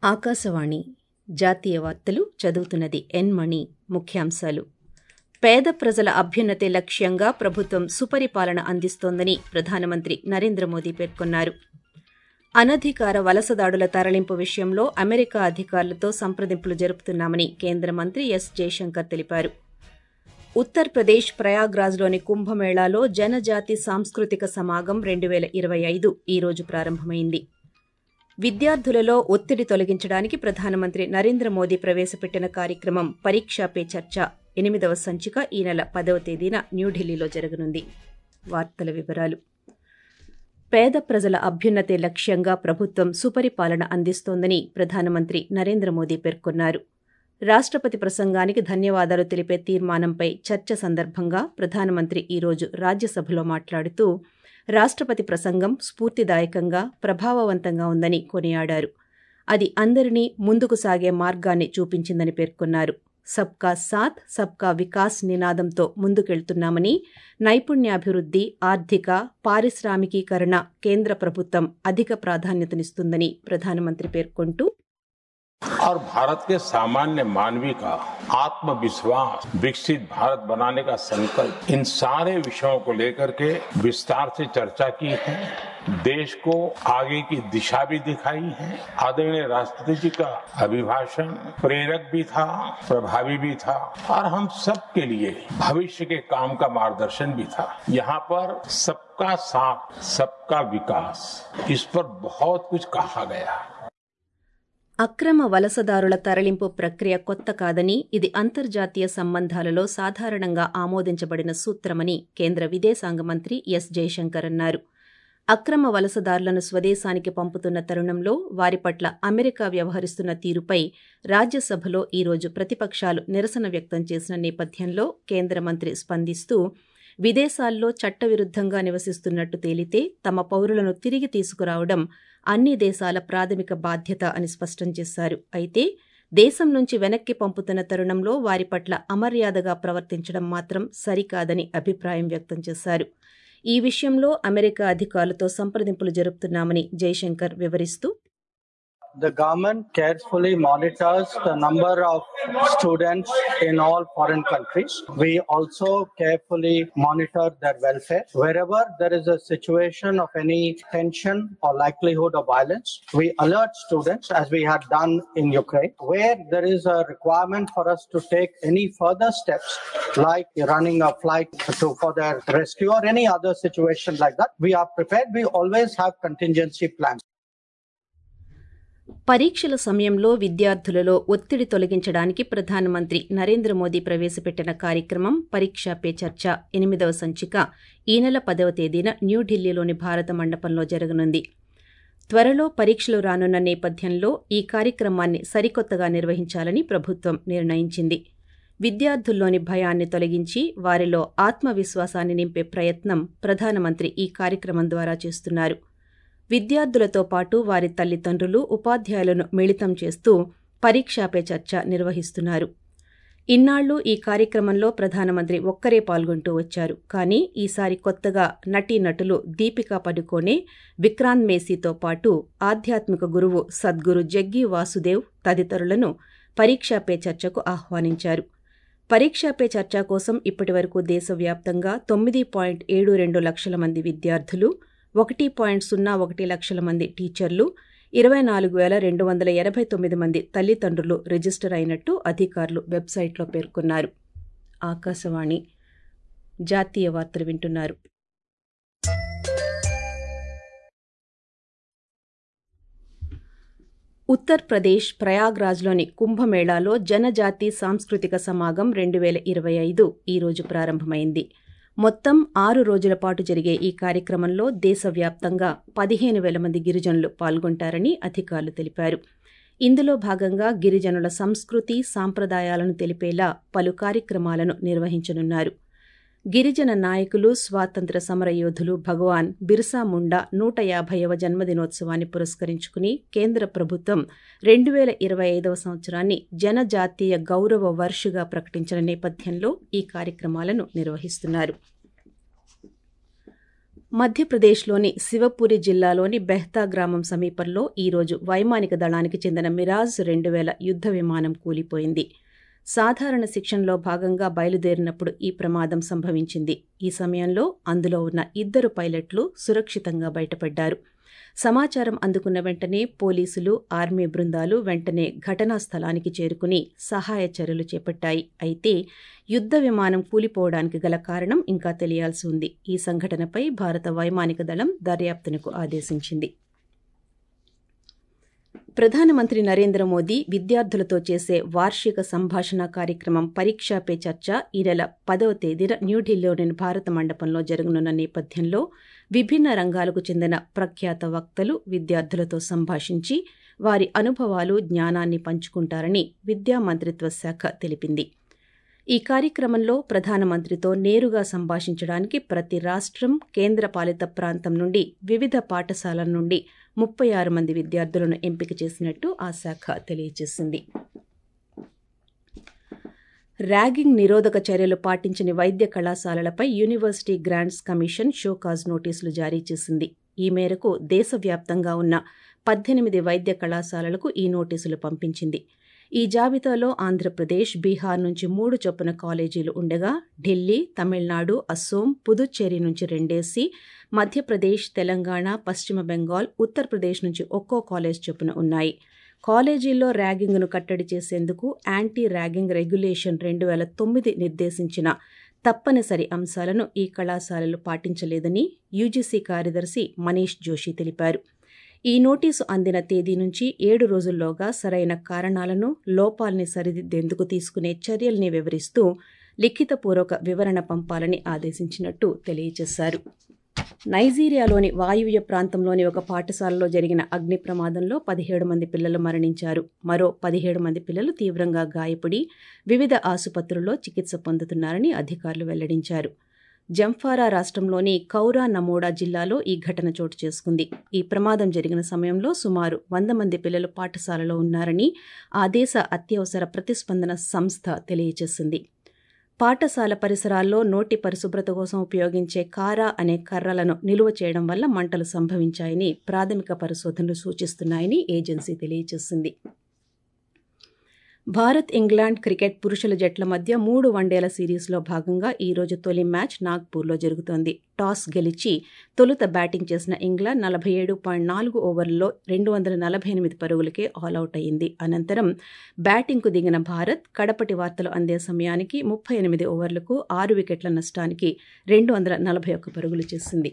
ఆకాశవాణి జాతీయ వార్తలు చదువుతున్నది ఎన్ మణి ముఖ్యాంశాలు పేద ప్రజల అభ్యున్నతే లక్ష్యంగా ప్రభుత్వం సుపరిపాలన అందిస్తోందని ప్రధానమంత్రి నరేంద్ర మోదీ పేర్కొన్నారు అనధికార వలసదాడుల తరలింపు విషయంలో అమెరికా అధికారులతో సంప్రదింపులు జరుపుతున్నామని కేంద్ర మంత్రి ఎస్ జయశంకర్ తెలిపారు ఉత్తరప్రదేశ్ ప్రయాగ్రాజ్లోని కుంభమేళాలో జనజాతి సాంస్కృతిక సమాగం రెండు వేల ఇరవై ఐదు ఈ రోజు ప్రారంభమైంది విద్యార్థులలో ఒత్తిడి తొలగించడానికి ప్రధానమంత్రి నరేంద్ర మోదీ ప్రవేశపెట్టిన కార్యక్రమం పరీక్షా పే చర్చ ఎనిమిదవ సంచిక ఈ నెల పదవ తేదీన న్యూఢిల్లీలో జరగనుంది వార్తల వివరాలు పేద ప్రజల అభ్యున్నతే లక్ష్యంగా ప్రభుత్వం సుపరిపాలన అందిస్తోందని ప్రధానమంత్రి నరేంద్ర మోదీ పేర్కొన్నారు రాష్టపతి ప్రసంగానికి ధన్యవాదాలు తెలిపే తీర్మానంపై చర్చ సందర్భంగా ప్రధానమంత్రి ఈరోజు రాజ్యసభలో మాట్లాడుతూ రాష్టపతి ప్రసంగం స్ఫూర్తిదాయకంగా ప్రభావవంతంగా ఉందని కొనియాడారు అది అందరినీ ముందుకు సాగే మార్గాన్ని చూపించిందని పేర్కొన్నారు సబ్కా సాథ్ సబ్కా వికాస్ నినాదంతో ముందుకెళ్తున్నామని నైపుణ్యాభివృద్ధి ఆర్థిక పారిశ్రామికీకరణ కేంద్ర ప్రభుత్వం అధిక ప్రాధాన్యతనిస్తుందని ప్రధానమంత్రి పేర్కొంటూ और भारत के सामान्य मानवी का आत्मविश्वास विकसित भारत बनाने का संकल्प इन सारे विषयों को लेकर के विस्तार से चर्चा की है देश को आगे की दिशा भी दिखाई है आदरणीय राष्ट्रपति जी का अभिभाषण प्रेरक भी था प्रभावी भी था और हम सब के लिए भविष्य के काम का मार्गदर्शन भी था यहाँ पर सबका साथ सबका विकास इस पर बहुत कुछ कहा गया అక్రమ వలసదారుల తరలింపు ప్రక్రియ కొత్త కాదని ఇది అంతర్జాతీయ సంబంధాలలో సాధారణంగా ఆమోదించబడిన సూత్రమని కేంద్ర విదేశాంగ మంత్రి ఎస్ జయశంకర్ అన్నారు అక్రమ వలసదారులను స్వదేశానికి పంపుతున్న తరుణంలో వారి పట్ల అమెరికా వ్యవహరిస్తున్న తీరుపై రాజ్యసభలో ఈరోజు ప్రతిపక్షాలు నిరసన వ్యక్తం చేసిన నేపథ్యంలో కేంద్ర మంత్రి స్పందిస్తూ విదేశాల్లో చట్టవిరుద్దంగా నివసిస్తున్నట్టు తేలితే తమ పౌరులను తిరిగి తీసుకురావడం అన్ని దేశాల ప్రాథమిక బాధ్యత అని స్పష్టం చేశారు అయితే దేశం నుంచి వెనక్కి పంపుతున్న తరుణంలో వారి పట్ల అమర్యాదగా ప్రవర్తించడం మాత్రం సరికాదని అభిప్రాయం వ్యక్తం చేశారు ఈ విషయంలో అమెరికా అధికారులతో సంప్రదింపులు జరుపుతున్నామని జైశంకర్ వివరిస్తూ the government carefully monitors the number of students in all foreign countries. We also carefully monitor their welfare. Wherever there is a situation of any tension or likelihood of violence, we alert students as we had done in Ukraine. Where there is a requirement for us to take any further steps, like running a flight to, for their rescue or any other situation like that, we are prepared. We always have contingency plans. పరీక్షల సమయంలో విద్యార్థులలో ఒత్తిడి తొలగించడానికి ప్రధానమంత్రి నరేంద్ర మోదీ ప్రవేశపెట్టిన కార్యక్రమం పరీక్షా pay చర్చ ఎనిమిదవ సంచిక ఈ నెల పదవ తేదీన న్యూఢిల్లీలోని భారత మండపంలో జరగనుంది త్వరలో పరీక్షలు రానున్న నేపథ్యంలో ఈ కార్యక్రమాన్ని సరికొత్తగా నిర్వహించాలని ప్రభుత్వం నిర్ణయించింది విద్యార్థుల్లోని భయాన్ని తొలగించి వారిలో ఆత్మవిశ్వాసాన్ని నింపే ప్రయత్నం ప్రధానమంత్రి ఈ కార్యక్రమం ద్వారా చేస్తున్నారు విద్యార్థులతో పాటు వారి తల్లిదండ్రులు ఉపాధ్యాయులను మిళితం చేస్తూ పరీక్షాపై చర్చ నిర్వహిస్తున్నారు ఇన్నాళ్లు ఈ కార్యక్రమంలో ప్రధానమంత్రి ఒక్కరే పాల్గొంటూ వచ్చారు కానీ ఈసారి కొత్తగా నటీనటులు దీపికా పడుకోనే విక్రాంత్ మేసీతో పాటు ఆధ్యాత్మిక గురువు సద్గురు జగ్గి వాసుదేవ్ తదితరులను పరీక్షాపే చర్చకు ఆహ్వానించారు పరీక్షాపే చర్చ కోసం ఇప్పటివరకు దేశవ్యాప్తంగా తొమ్మిది పాయింట్ ఏడు రెండు లక్షల మంది విద్యార్థులు ఒకటి పాయింట్ సున్నా ఒకటి లక్షల మంది టీచర్లు ఇరవై నాలుగు వేల రెండు వందల ఎనభై తొమ్మిది మంది తల్లిదండ్రులు రిజిస్టర్ అయినట్టు అధికారులు వెబ్సైట్లో పేర్కొన్నారు ఆకాశవాణి జాతీయ వార్తలు వింటున్నారు ఉత్తరప్రదేశ్ ప్రయాగ్రాజ్లోని కుంభమేళాలో జనజాతి సాంస్కృతిక సమాగం రెండు వేల ఇరవై ఐదు ఈరోజు ప్రారంభమైంది మొత్తం ఆరు రోజుల పాటు జరిగే ఈ కార్యక్రమంలో దేశవ్యాప్తంగా పదిహేను వేల మంది గిరిజనులు పాల్గొంటారని అధికారులు తెలిపారు ఇందులో భాగంగా గిరిజనుల సంస్కృతి సాంప్రదాయాలను తెలిపేలా పలు కార్యక్రమాలను నిర్వహించనున్నారు గిరిజన నాయకులు స్వాతంత్ర సమరయోధులు భగవాన్ బిర్సా ముండా నూట యాభైవ జన్మదినోత్సవాన్ని పురస్కరించుకుని కేంద్ర ప్రభుత్వం రెండు వేల ఇరవై ఐదవ సంవత్సరాన్ని జనజాతీయ గౌరవ వర్షుగా ప్రకటించిన నేపథ్యంలో ఈ కార్యక్రమాలను నిర్వహిస్తున్నారు మధ్యప్రదేశ్లోని శివపురి జిల్లాలోని బెహ్తా గ్రామం సమీపంలో ఈరోజు వైమానిక దళానికి చెందిన మిరాజ్ రెండు వేల యుద్ధ విమానం కూలిపోయింది సాధారణ శిక్షణలో భాగంగా బయలుదేరినప్పుడు ఈ ప్రమాదం సంభవించింది ఈ సమయంలో అందులో ఉన్న ఇద్దరు పైలట్లు సురక్షితంగా బయటపడ్డారు సమాచారం అందుకున్న వెంటనే పోలీసులు ఆర్మీ బృందాలు వెంటనే ఘటనా స్థలానికి చేరుకుని సహాయ చర్యలు చేపట్టాయి అయితే యుద్ధ విమానం కూలిపోవడానికి గల కారణం ఇంకా తెలియాల్సి ఉంది ఈ సంఘటనపై భారత వైమానిక దళం దర్యాప్తునకు ఆదేశించింది ప్రధానమంత్రి నరేంద్ర మోదీ విద్యార్థులతో చేసే వార్షిక సంభాషణ కార్యక్రమం పరీక్షా పే చర్చ ఈ నెల పదవ తేదీన న్యూఢిల్లీలోని భారత మండపంలో జరగనున్న నేపథ్యంలో విభిన్న రంగాలకు చెందిన ప్రఖ్యాత వక్తలు విద్యార్థులతో సంభాషించి వారి అనుభవాలు జ్ఞానాన్ని పంచుకుంటారని విద్యా మంత్రిత్వ శాఖ తెలిపింది ఈ కార్యక్రమంలో ప్రధానమంత్రితో నేరుగా సంభాషించడానికి ప్రతి రాష్ట్రం కేంద్రపాలిత ప్రాంతం నుండి వివిధ పాఠశాలల నుండి ముప్పై ఆరు మంది విద్యార్థులను ఎంపిక చేసినట్టు ఆ శాఖ తెలియజేసింది ర్యాగింగ్ నిరోధక చర్యలు పాటించని వైద్య కళాశాలలపై యూనివర్సిటీ గ్రాంట్స్ కమిషన్ షోకాజ్ నోటీసులు జారీ చేసింది ఈ మేరకు దేశవ్యాప్తంగా ఉన్న పద్దెనిమిది వైద్య కళాశాలలకు ఈ నోటీసులు పంపించింది ఈ జాబితాలో ఆంధ్రప్రదేశ్ బీహార్ నుంచి మూడు చొప్పున కాలేజీలు ఉండగా ఢిల్లీ తమిళనాడు అస్సోం పుదుచ్చేరి నుంచి రెండేసి మధ్యప్రదేశ్ తెలంగాణ పశ్చిమ బెంగాల్ ఉత్తరప్రదేశ్ నుంచి ఒక్కో కాలేజ్ చొప్పున ఉన్నాయి కాలేజీల్లో ర్యాగింగ్ను కట్టడి చేసేందుకు యాంటీ ర్యాగింగ్ రెగ్యులేషన్ రెండు వేల తొమ్మిది నిర్దేశించిన తప్పనిసరి అంశాలను ఈ కళాశాలలు పాటించలేదని యూజీసీ కార్యదర్శి మనీష్ జోషి తెలిపారు ఈ నోటీసు అందిన తేదీ నుంచి ఏడు రోజుల్లోగా సరైన కారణాలను లోపాల్ని సరిదిద్దేందుకు తీసుకునే చర్యల్ని వివరిస్తూ లిఖితపూర్వక వివరణ పంపాలని ఆదేశించినట్టు తెలియజేశారు నైజీరియాలోని వాయువ్య ప్రాంతంలోని ఒక పాఠశాలలో జరిగిన అగ్ని ప్రమాదంలో పదిహేడు మంది పిల్లలు మరణించారు మరో పదిహేడు మంది పిల్లలు తీవ్రంగా గాయపడి వివిధ ఆసుపత్రుల్లో చికిత్స పొందుతున్నారని అధికారులు వెల్లడించారు జంఫారా రాష్ట్రంలోని కౌరా నమోడా జిల్లాలో ఈ ఘటన చోటు చేసుకుంది ఈ ప్రమాదం జరిగిన సమయంలో సుమారు వంద మంది పిల్లలు పాఠశాలలో ఉన్నారని ఆ దేశ అత్యవసర ప్రతిస్పందన సంస్థ తెలియజేసింది పాఠశాల పరిసరాల్లో నోటి పరిశుభ్రత కోసం ఉపయోగించే కారా అనే కర్రలను నిలువ చేయడం వల్ల మంటలు సంభవించాయని ప్రాథమిక పరిశోధనలు సూచిస్తున్నాయని ఏజెన్సీ తెలియజేసింది భారత్ ఇంగ్లాండ్ క్రికెట్ పురుషుల జట్ల మధ్య మూడు వన్డేల సిరీస్లో భాగంగా ఈ రోజు తొలి మ్యాచ్ నాగ్పూర్లో జరుగుతోంది టాస్ గెలిచి తొలుత బ్యాటింగ్ చేసిన ఇంగ్లాండ్ నలభై ఏడు పాయింట్ నాలుగు ఓవర్లలో రెండు వందల నలభై ఎనిమిది పరుగులకే ఆలౌట్ అయింది అనంతరం బ్యాటింగ్కు దిగిన భారత్ కడపటి వార్తలు అందే సమయానికి ముప్పై ఎనిమిది ఓవర్లకు ఆరు వికెట్ల నష్టానికి రెండు వందల నలభై ఒక్క పరుగులు చేసింది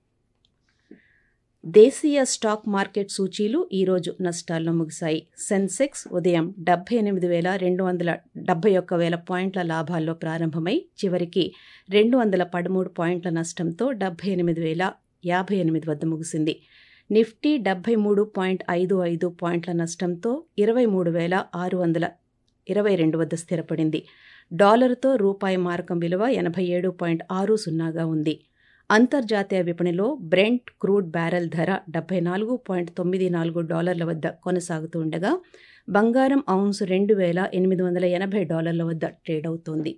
దేశీయ స్టాక్ మార్కెట్ సూచీలు ఈరోజు నష్టాల్లో ముగిశాయి సెన్సెక్స్ ఉదయం డెబ్బై ఎనిమిది వేల రెండు వందల డెబ్బై ఒక్క వేల పాయింట్ల లాభాల్లో ప్రారంభమై చివరికి రెండు వందల పదమూడు పాయింట్ల నష్టంతో డెబ్బై ఎనిమిది వేల యాభై ఎనిమిది వద్ద ముగిసింది నిఫ్టీ డెబ్బై మూడు పాయింట్ ఐదు ఐదు పాయింట్ల నష్టంతో ఇరవై మూడు వేల ఆరు వందల ఇరవై రెండు వద్ద స్థిరపడింది డాలర్తో రూపాయి మారకం విలువ ఎనభై ఏడు పాయింట్ ఆరు సున్నాగా ఉంది అంతర్జాతీయ విపణిలో బ్రెంట్ క్రూడ్ బ్యారెల్ ధర డెబ్బై నాలుగు పాయింట్ తొమ్మిది నాలుగు డాలర్ల వద్ద కొనసాగుతూ ఉండగా బంగారం ఔన్స్ రెండు వేల ఎనిమిది వందల ఎనభై డాలర్ల వద్ద ట్రేడ్ అవుతోంది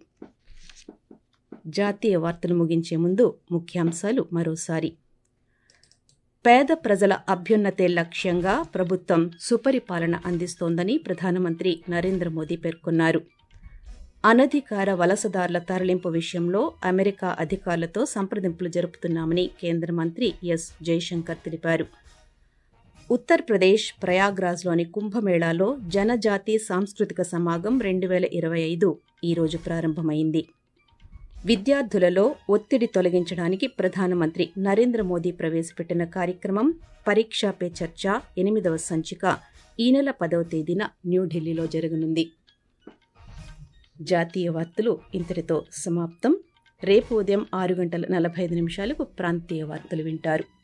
జాతీయ వార్తలు ముగించే ముందు ముఖ్యాంశాలు మరోసారి పేద ప్రజల అభ్యున్నతే లక్ష్యంగా ప్రభుత్వం సుపరిపాలన అందిస్తోందని ప్రధానమంత్రి నరేంద్ర మోదీ పేర్కొన్నారు అనధికార వలసదారుల తరలింపు విషయంలో అమెరికా అధికారులతో సంప్రదింపులు జరుపుతున్నామని కేంద్ర మంత్రి ఎస్ జైశంకర్ తెలిపారు ఉత్తరప్రదేశ్ ప్రయాగ్రాజ్లోని కుంభమేళాలో జనజాతి సాంస్కృతిక సమాగం రెండు వేల ఇరవై ఐదు ఈరోజు ప్రారంభమైంది విద్యార్థులలో ఒత్తిడి తొలగించడానికి ప్రధానమంత్రి నరేంద్ర మోదీ ప్రవేశపెట్టిన కార్యక్రమం పరీక్షా పే చర్చ ఎనిమిదవ సంచిక ఈ నెల పదవ తేదీన న్యూఢిల్లీలో జరగనుంది జాతీయ వార్తలు ఇంతటితో సమాప్తం రేపు ఉదయం ఆరు గంటల నలభై ఐదు నిమిషాలకు ప్రాంతీయ వార్తలు వింటారు